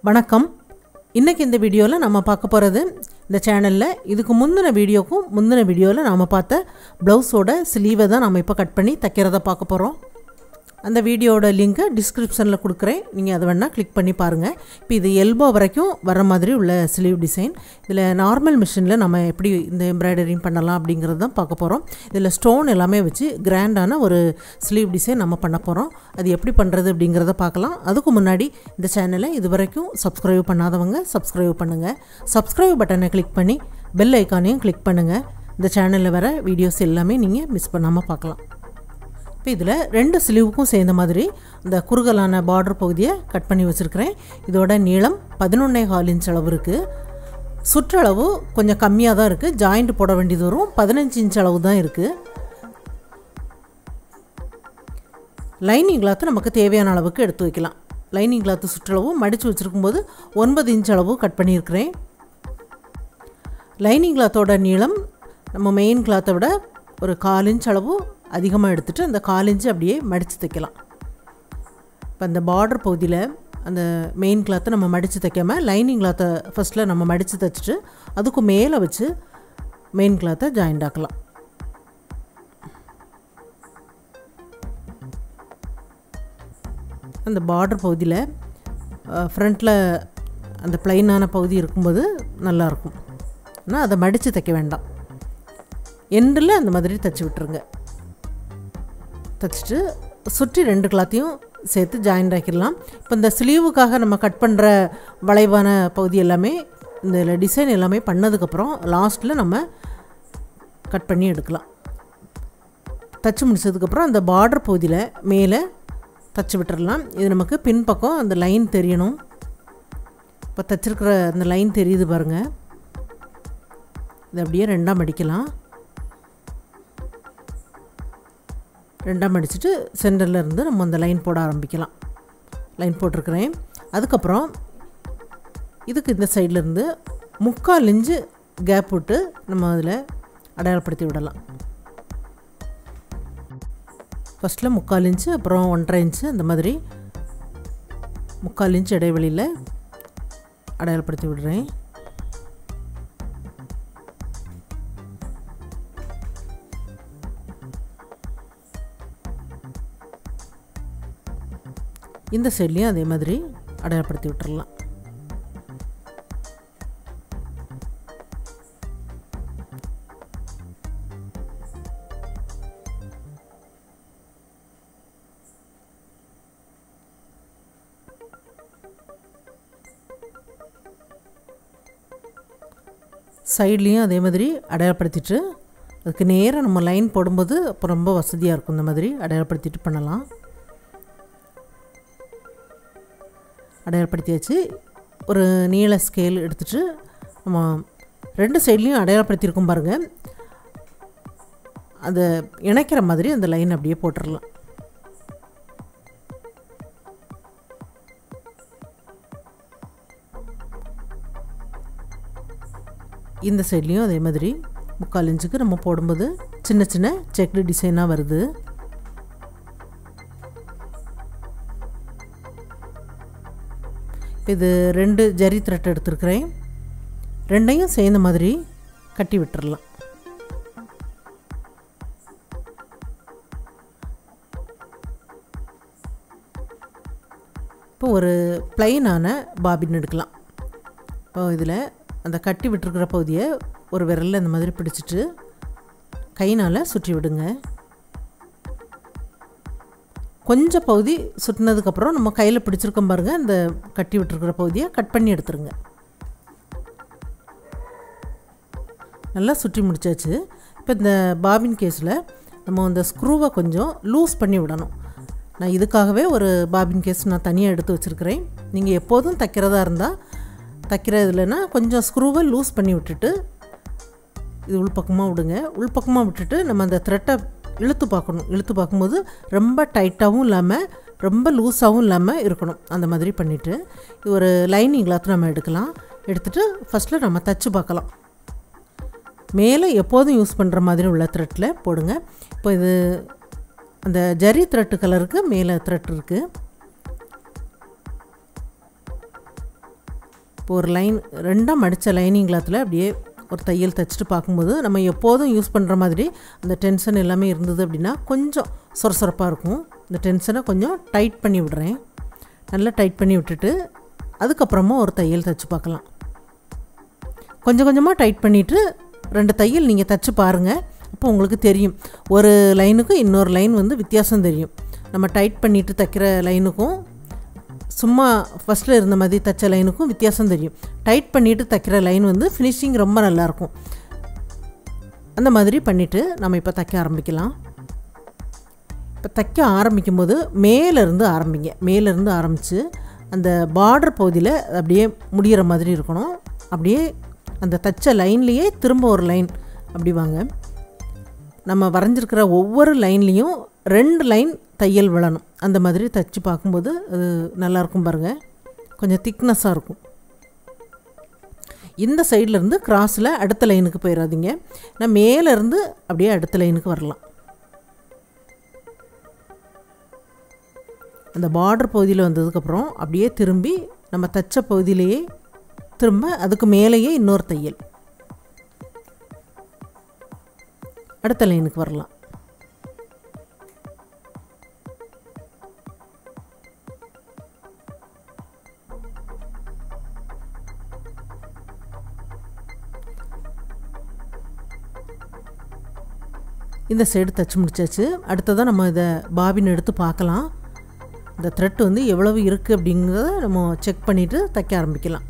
வணக்கம் இன்றைக்கி இந்த வீடியோவில் நம்ம பார்க்க போகிறது இந்த சேனலில் இதுக்கு முந்தின வீடியோக்கும் முந்தின வீடியோவில் நாம் பார்த்த ப்ளவுஸோட ஸ்லீவை தான் நம்ம இப்போ கட் பண்ணி தைக்கிறத பார்க்க போகிறோம் அந்த வீடியோட லிங்க்கை டிஸ்கிரிப்ஷனில் கொடுக்குறேன் நீங்கள் அதை வேணால் கிளிக் பண்ணி பாருங்கள் இப்போ இது எல்போ வரைக்கும் வர மாதிரி உள்ள ஸ்லீவ் டிசைன் இதில் நார்மல் மிஷினில் நம்ம எப்படி இந்த எம்ப்ராய்டரிங் பண்ணலாம் அப்படிங்கிறது தான் பார்க்க போகிறோம் இதில் ஸ்டோன் எல்லாமே வச்சு கிராண்டான ஒரு ஸ்லீவ் டிசைன் நம்ம பண்ண போகிறோம் அது எப்படி பண்ணுறது அப்படிங்கிறத பார்க்கலாம் அதுக்கு முன்னாடி இந்த சேனலை இது வரைக்கும் சப்ஸ்கிரைப் பண்ணாதவங்க சப்ஸ்கிரைப் பண்ணுங்கள் சப்ஸ்கிரைப் பட்டனை கிளிக் பண்ணி பெல் ஐக்கானையும் கிளிக் பண்ணுங்கள் இந்த சேனலில் வர வீடியோஸ் எல்லாமே நீங்கள் மிஸ் பண்ணாமல் பார்க்கலாம் இப்போ இதில் ரெண்டு ஸ்லீவுக்கும் சேர்ந்த மாதிரி இந்த குறுகலான பார்டர் பகுதியை கட் பண்ணி வச்சுருக்கிறேன் இதோட நீளம் பதினொன்னே கால் இன்ச் அளவு இருக்குது சுற்றளவு கொஞ்சம் கம்மியாக தான் இருக்குது ஜாயிண்ட் போட வேண்டியது வரும் பதினஞ்சு இன்ச் அளவு தான் இருக்குது லைனிங் கிளாத்து நமக்கு தேவையான அளவுக்கு எடுத்து வைக்கலாம் லைனிங் கிளாத்து சுற்றளவு மடித்து வச்சுருக்கும்போது ஒன்பது இன்ச் அளவு கட் பண்ணியிருக்கிறேன் லைனிங் கிளாத்தோட நீளம் நம்ம மெயின் கிளாத்தை விட ஒரு கால் இன்ச் அளவு அதிகமாக எடுத்துகிட்டு அந்த கால் இன்ச்சு அப்படியே மடித்து தைக்கலாம் இப்போ அந்த பார்டர் பகுதியில் அந்த மெயின் கிளாத்தை நம்ம மடித்து தைக்காமல் லைனிங் கிளாத்தை ஃபஸ்ட்டில் நம்ம மடித்து தைச்சிட்டு அதுக்கு மேலே வச்சு மெயின் கிளாத்தை ஜாயிண்ட் ஆக்கலாம் அந்த பார்டர் பகுதியில் ஃப்ரண்ட்டில் அந்த ப்ளைனான பகுதி இருக்கும்போது நல்லாயிருக்கும் ஆனால் அதை மடித்து தைக்க வேண்டாம் எண்டில் அந்த மாதிரி தைச்சி விட்டுருங்க தைச்சிட்டு சுற்றி ரெண்டு கிளாத்தையும் சேர்த்து ஜாயிண்ட் ஆக்கிடலாம் இப்போ இந்த ஸ்லீவுக்காக நம்ம கட் பண்ணுற வளைவான பகுதி எல்லாமே இந்த டிசைன் எல்லாமே பண்ணதுக்கப்புறம் லாஸ்ட்டில் நம்ம கட் பண்ணி எடுக்கலாம் தச்சு முடிச்சதுக்கப்புறம் அந்த பார்டர் பகுதியில் மேலே தச்சு விட்டுறலாம் இது நமக்கு பின்பக்கம் அந்த லைன் தெரியணும் இப்போ தச்சிருக்கிற அந்த லைன் தெரியுது பாருங்கள் இது அப்படியே ரெண்டாக மடிக்கலாம் ரெண்டாக மடிச்சுட்டு சென்டரில் இருந்து நம்ம அந்த லைன் போட ஆரம்பிக்கலாம் லைன் போட்டிருக்கிறேன் அதுக்கப்புறம் இதுக்கு இந்த சைட்லேருந்து முக்கால் இன்ச்சு கேப் விட்டு நம்ம அதில் அடையாளப்படுத்தி விடலாம் ஃபஸ்ட்டில் முக்கால் இன்ச்சு அப்புறம் ஒன்றரை இன்ச்சு அந்த மாதிரி முக்கால் இன்ச்சு இடைவெளியில் அடையாளப்படுத்தி விடுறேன் இந்த சைட்லேயும் அதே மாதிரி அடையாளப்படுத்தி விட்டுறலாம் சைட்லேயும் அதே மாதிரி அடையாளப்படுத்திட்டு அதுக்கு நேராக நம்ம லைன் போடும்போது அப்போ ரொம்ப வசதியாக இருக்கும் இந்த மாதிரி அடையாளப்படுத்திட்டு பண்ணலாம் அடையாளப்படுத்தியாச்சு ஒரு நீள ஸ்கேல் எடுத்துகிட்டு நம்ம ரெண்டு சைட்லேயும் அடையாளப்படுத்தியிருக்கோம் பாருங்கள் அதை இணைக்கிற மாதிரி அந்த லைன் அப்படியே போட்டுடலாம் இந்த சைட்லேயும் அதே மாதிரி முக்கால் இன்ச்சுக்கு நம்ம போடும்போது சின்ன சின்ன செக்டு டிசைனாக வருது இது ரெண்டு ஜரி த்ரெட் எடுத்துருக்கிறேன் ரெண்டையும் சேர்ந்த மாதிரி கட்டி விட்டுறலாம் இப்போ ஒரு பிளைனான பாபின் எடுக்கலாம் இப்போ இதில் அந்த கட்டி விட்டுருக்கிற பகுதியை ஒரு விரலில் இந்த மாதிரி பிடிச்சிட்டு கைனால் சுற்றி விடுங்க கொஞ்சம் பகுதி சுட்டினதுக்கப்புறம் நம்ம கையில் பிடிச்சிருக்கோம் பாருங்கள் இந்த கட்டி விட்டுருக்கிற பகுதியை கட் பண்ணி எடுத்துருங்க நல்லா சுற்றி முடிச்சாச்சு இப்போ இந்த பாபின் கேஸில் நம்ம இந்த ஸ்க்ரூவை கொஞ்சம் லூஸ் பண்ணி விடணும் நான் இதுக்காகவே ஒரு பாபின் கேஸ் நான் தனியாக எடுத்து வச்சுருக்கிறேன் நீங்கள் எப்போதும் தைக்கிறதா இருந்தால் தைக்கிற இதுலனா கொஞ்சம் ஸ்க்ரூவை லூஸ் பண்ணி விட்டுட்டு இது உள்பக்கமாக விடுங்க உள்பக்கமாக விட்டுட்டு நம்ம அந்த த்ரெட்டை இழுத்து பார்க்கணும் இழுத்து பார்க்கும்போது ரொம்ப டைட்டாகவும் இல்லாமல் ரொம்ப லூஸாகவும் இல்லாமல் இருக்கணும் அந்த மாதிரி பண்ணிவிட்டு இது ஒரு லைனிங் கிளாத் நம்ம எடுக்கலாம் எடுத்துகிட்டு ஃபஸ்ட்டில் நம்ம தச்சு பார்க்கலாம் மேலே எப்போதும் யூஸ் பண்ணுற மாதிரி உள்ள த்ரெட்டில் போடுங்க இப்போ இது அந்த ஜரி த்ரெட்டு கலருக்கு மேலே த்ரெட் இருக்குது இப்போ ஒரு லைன் ரெண்டாக மடித்த லைனிங் கிளாத்தில் அப்படியே ஒரு தையல் தைச்சிட்டு பார்க்கும்போது நம்ம எப்போதும் யூஸ் பண்ணுற மாதிரி அந்த டென்ஷன் எல்லாமே இருந்தது அப்படின்னா கொஞ்சம் சொரசொரப்பாக இருக்கும் இந்த டென்ஷனை கொஞ்சம் டைட் பண்ணி விடுறேன் நல்லா டைட் பண்ணி விட்டுட்டு அதுக்கப்புறமா ஒரு தையல் தைச்சு பார்க்கலாம் கொஞ்சம் கொஞ்சமாக டைட் பண்ணிவிட்டு ரெண்டு தையல் நீங்கள் தைச்சு பாருங்கள் அப்போ உங்களுக்கு தெரியும் ஒரு லைனுக்கும் இன்னொரு லைன் வந்து வித்தியாசம் தெரியும் நம்ம டைட் பண்ணிவிட்டு தைக்கிற லைனுக்கும் சும்மா ஃபஸ்ட்டில் இருந்த மாதிரி தைச்ச லைனுக்கும் வித்தியாசம் தெரியும் டைட் பண்ணிவிட்டு தைக்கிற லைன் வந்து ஃபினிஷிங் ரொம்ப நல்லாயிருக்கும் அந்த மாதிரி பண்ணிவிட்டு நம்ம இப்போ தைக்க ஆரம்பிக்கலாம் இப்போ தைக்க ஆரம்பிக்கும் போது மேலேருந்து ஆரம்பிங்க மேலேருந்து ஆரம்பித்து அந்த பார்டர் பகுதியில் அப்படியே முடிகிற மாதிரி இருக்கணும் அப்படியே அந்த தச்ச லைன்லேயே திரும்ப ஒரு லைன் அப்படி வாங்க நம்ம வரைஞ்சிருக்கிற ஒவ்வொரு லைன்லேயும் ரெண்டு லைன் தையல் விழணும் அந்த மாதிரி தைச்சி பார்க்கும்போது அது நல்லாயிருக்கும் பாருங்கள் கொஞ்சம் திக்னஸாக இருக்கும் இந்த சைட்லேருந்து கிராஸில் அடுத்த லைனுக்கு போயிடாதீங்க நான் மேலேருந்து அப்படியே அடுத்த லைனுக்கு வரலாம் அந்த பார்டர் பகுதியில் வந்ததுக்கப்புறம் அப்படியே திரும்பி நம்ம தச்ச பகுதியிலேயே திரும்ப அதுக்கு மேலேயே இன்னொரு தையல் அடுத்த லைனுக்கு வரலாம் இந்த சைடு தைச்சி முடிச்சாச்சு அடுத்ததாக நம்ம இதை பாபின் எடுத்து பார்க்கலாம் இந்த த்ரெட் வந்து எவ்வளவு இருக்குது அப்படிங்கிறத நம்ம செக் பண்ணிவிட்டு தைக்க ஆரம்பிக்கலாம்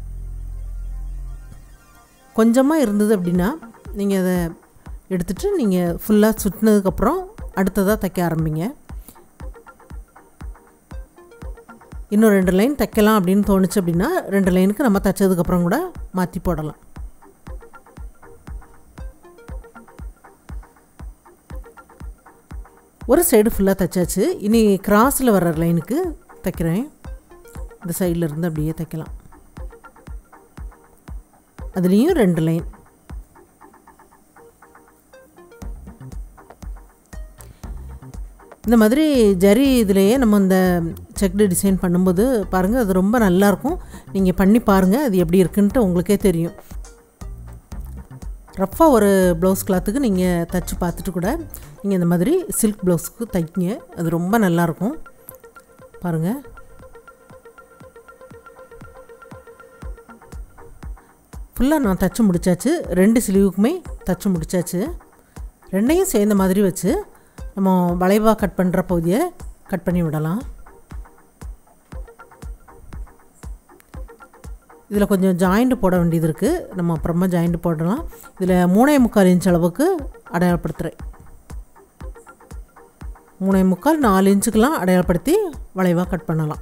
கொஞ்சமாக இருந்தது அப்படின்னா நீங்கள் அதை எடுத்துகிட்டு நீங்கள் ஃபுல்லாக சுட்டினதுக்கப்புறம் அடுத்ததாக தைக்க ஆரம்பிங்க இன்னும் ரெண்டு லைன் தைக்கலாம் அப்படின்னு தோணுச்சு அப்படின்னா ரெண்டு லைனுக்கு நம்ம தைச்சதுக்கப்புறம் கூட மாற்றி போடலாம் ஒரு சைடு ஃபுல்லாக தைச்சாச்சு இனி கிராஸில் வர்ற லைனுக்கு தைக்கிறேன் இந்த சைடில் இருந்து அப்படியே தைக்கலாம் அதுலேயும் ரெண்டு லைன் இந்த மாதிரி ஜரி இதுலேயே நம்ம இந்த செக்டு டிசைன் பண்ணும்போது பாருங்கள் அது ரொம்ப நல்லாயிருக்கும் நீங்கள் பண்ணி பாருங்கள் அது எப்படி இருக்குன்ட்டு உங்களுக்கே தெரியும் ரஃப்பாக ஒரு ப்ளவுஸ் கிளாத்துக்கு நீங்கள் தைச்சி பார்த்துட்டு கூட நீங்கள் இந்த மாதிரி சில்க் ப்ளவுஸுக்கு தைக்கிங்க அது ரொம்ப நல்லாயிருக்கும் பாருங்கள் ஃபுல்லாக நான் தச்சு முடித்தாச்சு ரெண்டு ஸ்லீவுக்குமே தச்சு முடித்தாச்சு ரெண்டையும் சேர்ந்த மாதிரி வச்சு நம்ம வளைவாக கட் பண்ணுற பகுதியை கட் பண்ணி விடலாம் இதில் கொஞ்சம் ஜாயிண்ட் போட வேண்டியது இருக்குது நம்ம அப்புறமா ஜாயிண்ட் போடலாம் இதில் மூணே முக்கால் இன்ச் அளவுக்கு அடையாளப்படுத்துகிறேன் மூணே முக்கால் நாலு இன்ச்சுக்கெலாம் அடையாளப்படுத்தி வளைவாக கட் பண்ணலாம்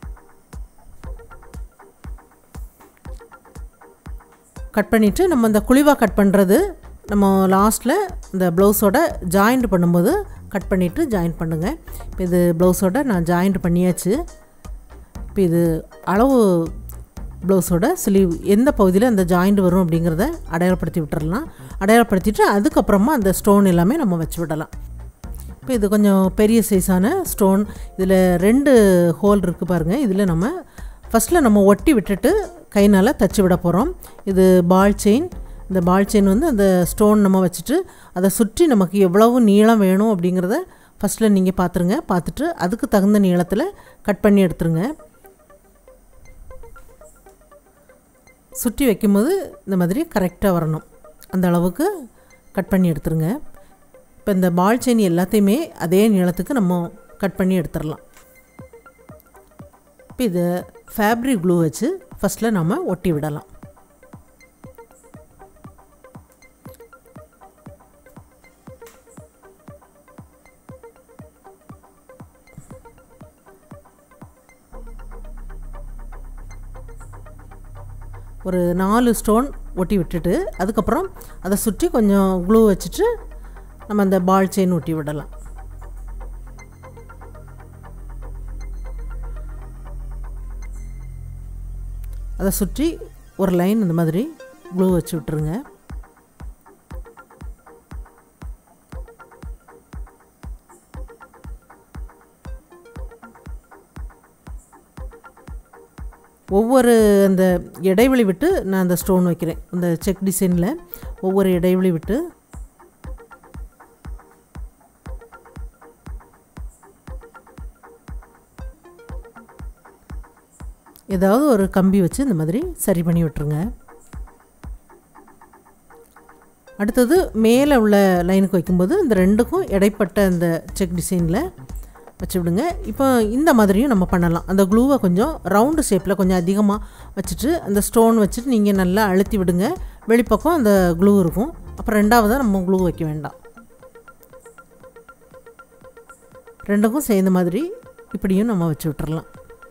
கட் பண்ணிவிட்டு நம்ம இந்த குழிவாக கட் பண்ணுறது நம்ம லாஸ்ட்டில் இந்த ப்ளவுஸோட ஜாயிண்ட் பண்ணும்போது கட் பண்ணிவிட்டு ஜாயின் பண்ணுங்கள் இப்போ இது ப்ளவுஸோட நான் ஜாயிண்ட் பண்ணியாச்சு இப்போ இது அளவு ப்ளவுஸோட ஸ்லீவ் எந்த பகுதியில் அந்த ஜாயிண்ட் வரும் அப்படிங்கிறத அடையாளப்படுத்தி விட்டுறலாம் அடையாளப்படுத்திட்டு அதுக்கப்புறமா அந்த ஸ்டோன் எல்லாமே நம்ம வச்சு விடலாம் இப்போ இது கொஞ்சம் பெரிய சைஸான ஸ்டோன் இதில் ரெண்டு ஹோல் இருக்குது பாருங்கள் இதில் நம்ம ஃபஸ்ட்டில் நம்ம ஒட்டி விட்டுட்டு கைனால் தச்சு விட போகிறோம் இது பால் செயின் இந்த பால் செயின் வந்து அந்த ஸ்டோன் நம்ம வச்சுட்டு அதை சுற்றி நமக்கு எவ்வளவு நீளம் வேணும் அப்படிங்கிறத ஃபஸ்ட்டில் நீங்கள் பார்த்துருங்க பார்த்துட்டு அதுக்கு தகுந்த நீளத்தில் கட் பண்ணி எடுத்துருங்க சுற்றி வைக்கும்போது இந்த மாதிரி கரெக்டாக வரணும் அந்த அளவுக்கு கட் பண்ணி எடுத்துருங்க இப்போ இந்த பால் செயின் எல்லாத்தையுமே அதே நீளத்துக்கு நம்ம கட் பண்ணி எடுத்துடலாம் இப்போ இதை ஃபேப்ரிக் க்ளூ வச்சு ஃபஸ்ட்டில் நம்ம ஒட்டி விடலாம் ஒரு நாலு ஸ்டோன் ஒட்டி விட்டுட்டு அதுக்கப்புறம் அதை சுற்றி கொஞ்சம் க்ளூ வச்சுட்டு நம்ம அந்த பால் செயின் ஒட்டி விடலாம் அதை சுற்றி ஒரு லைன் இந்த மாதிரி க்ளூ வச்சு விட்டுருங்க ஒவ்வொரு அந்த இடைவெளி விட்டு நான் அந்த ஸ்டோன் வைக்கிறேன் இந்த செக் டிசைனில் ஒவ்வொரு இடைவெளி விட்டு ஏதாவது ஒரு கம்பி வச்சு இந்த மாதிரி சரி பண்ணி விட்டுருங்க அடுத்தது மேலே உள்ள லைனுக்கு வைக்கும்போது இந்த ரெண்டுக்கும் இடைப்பட்ட அந்த செக் டிசைனில் வச்சு விடுங்க இப்போ இந்த மாதிரியும் நம்ம பண்ணலாம் அந்த க்ளூவை கொஞ்சம் ரவுண்டு ஷேப்பில் கொஞ்சம் அதிகமாக வச்சுட்டு அந்த ஸ்டோன் வச்சுட்டு நீங்கள் நல்லா அழுத்தி விடுங்க வெளிப்பக்கம் அந்த க்ளூ இருக்கும் அப்புறம் ரெண்டாவதாக நம்ம க்ளூ வைக்க வேண்டாம் ரெண்டுக்கும் சேர்ந்த மாதிரி இப்படியும் நம்ம வச்சு விட்டுறலாம்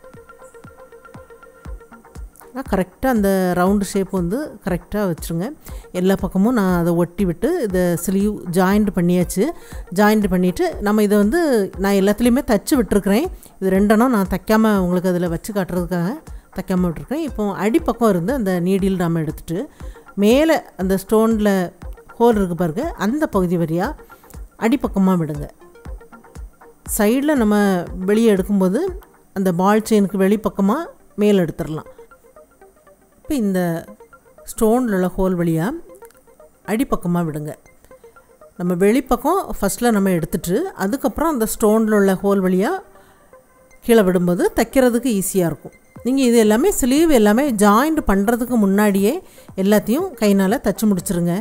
கரெக்டாக அந்த ரவுண்டு ஷேப் வந்து கரெக்டாக வச்சுருங்க எல்லா பக்கமும் நான் அதை ஒட்டி விட்டு இதை ஸ்லீவ் ஜாயிண்ட் பண்ணியாச்சு ஜாயிண்ட் பண்ணிவிட்டு நம்ம இதை வந்து நான் எல்லாத்துலேயுமே தச்சு விட்டுருக்குறேன் இது ரெண்டெண்ணும் நான் தைக்காமல் உங்களுக்கு அதில் வச்சு காட்டுறதுக்காக தைக்காமல் விட்டுருக்கேன் இப்போ அடிப்பக்கம் இருந்து அந்த நீடில் நாம் எடுத்துகிட்டு மேலே அந்த ஸ்டோனில் ஹோல் இருக்குது பாருங்க அந்த பகுதி வழியாக அடிப்பக்கமாக விடுங்க சைடில் நம்ம வெளியே எடுக்கும்போது அந்த பால் செயினுக்கு வெளிப்பக்கமாக மேலே எடுத்துடலாம் இப்போ இந்த ஸ்டோனில் உள்ள ஹோல் வழியாக அடிப்பக்கமாக விடுங்க நம்ம வெளிப்பக்கம் ஃபஸ்ட்டில் நம்ம எடுத்துட்டு அதுக்கப்புறம் அந்த ஸ்டோனில் உள்ள ஹோல் வழியாக கீழே விடும்போது தைக்கிறதுக்கு ஈஸியாக இருக்கும் நீங்கள் இது எல்லாமே ஸ்லீவ் எல்லாமே ஜாயிண்ட் பண்ணுறதுக்கு முன்னாடியே எல்லாத்தையும் கைனால் தச்சு முடிச்சிருங்க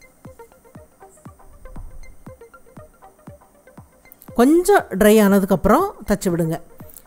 கொஞ்சம் ட்ரை ஆனதுக்கப்புறம் தச்சு விடுங்க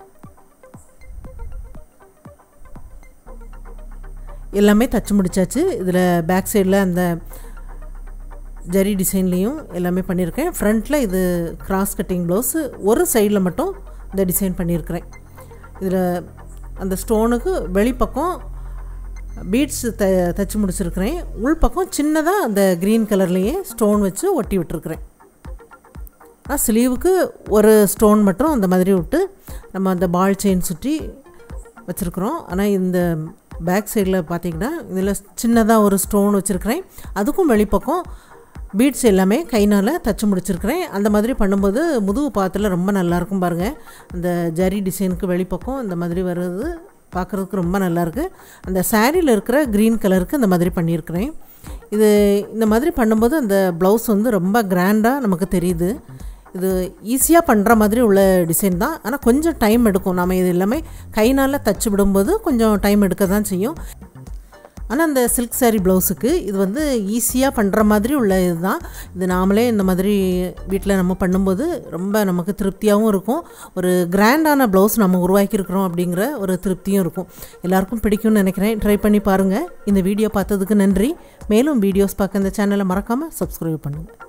எல்லாமே தச்சு முடிச்சாச்சு இதில் பேக் சைடில் அந்த ஜரி டிசைன்லேயும் எல்லாமே பண்ணியிருக்கேன் ஃப்ரண்ட்டில் இது கிராஸ் கட்டிங் ப்ளவுஸு ஒரு சைடில் மட்டும் இந்த டிசைன் பண்ணியிருக்கிறேன் இதில் அந்த ஸ்டோனுக்கு வெளிப்பக்கம் பீட்ஸ் த தச்சு முடிச்சிருக்கிறேன் உள்பக்கம் சின்னதாக அந்த க்ரீன் கலர்லேயே ஸ்டோன் வச்சு ஒட்டி விட்டுருக்குறேன் ஆனால் ஸ்லீவுக்கு ஒரு ஸ்டோன் மட்டும் அந்த மாதிரி விட்டு நம்ம அந்த பால் செயின் சுற்றி வச்சுருக்குறோம் ஆனால் இந்த பேக் சைடில் பார்த்திங்கன்னா இதில் சின்னதாக ஒரு ஸ்டோன் வச்சுருக்கிறேன் அதுக்கும் வெளிப்பக்கம் பீட்ஸ் எல்லாமே கைனால் தச்சு முடிச்சிருக்கிறேன் அந்த மாதிரி பண்ணும்போது முதுகு பாத்தில் ரொம்ப நல்லாயிருக்கும் பாருங்கள் அந்த ஜரி டிசைனுக்கு வெளிப்பக்கம் இந்த மாதிரி வர்றது பார்க்குறதுக்கு ரொம்ப நல்லாயிருக்கு அந்த சாரியில் இருக்கிற க்ரீன் கலருக்கு இந்த மாதிரி பண்ணியிருக்கிறேன் இது இந்த மாதிரி பண்ணும்போது அந்த ப்ளவுஸ் வந்து ரொம்ப கிராண்டாக நமக்கு தெரியுது இது ஈஸியாக பண்ணுற மாதிரி உள்ள டிசைன் தான் ஆனால் கொஞ்சம் டைம் எடுக்கும் நம்ம இது எல்லாமே கைனால் தச்சு விடும்போது கொஞ்சம் டைம் எடுக்க தான் செய்யும் ஆனால் அந்த சில்க் சாரீ ப்ளவுஸுக்கு இது வந்து ஈஸியாக பண்ணுற மாதிரி உள்ள இதுதான் இது நாமளே இந்த மாதிரி வீட்டில் நம்ம பண்ணும்போது ரொம்ப நமக்கு திருப்தியாகவும் இருக்கும் ஒரு கிராண்டான ப்ளவுஸ் நம்ம உருவாக்கியிருக்கிறோம் அப்படிங்கிற ஒரு திருப்தியும் இருக்கும் எல்லாருக்கும் பிடிக்கும்னு நினைக்கிறேன் ட்ரை பண்ணி பாருங்கள் இந்த வீடியோ பார்த்ததுக்கு நன்றி மேலும் வீடியோஸ் பார்க்க இந்த சேனலை மறக்காமல் சப்ஸ்கிரைப் பண்ணுங்கள்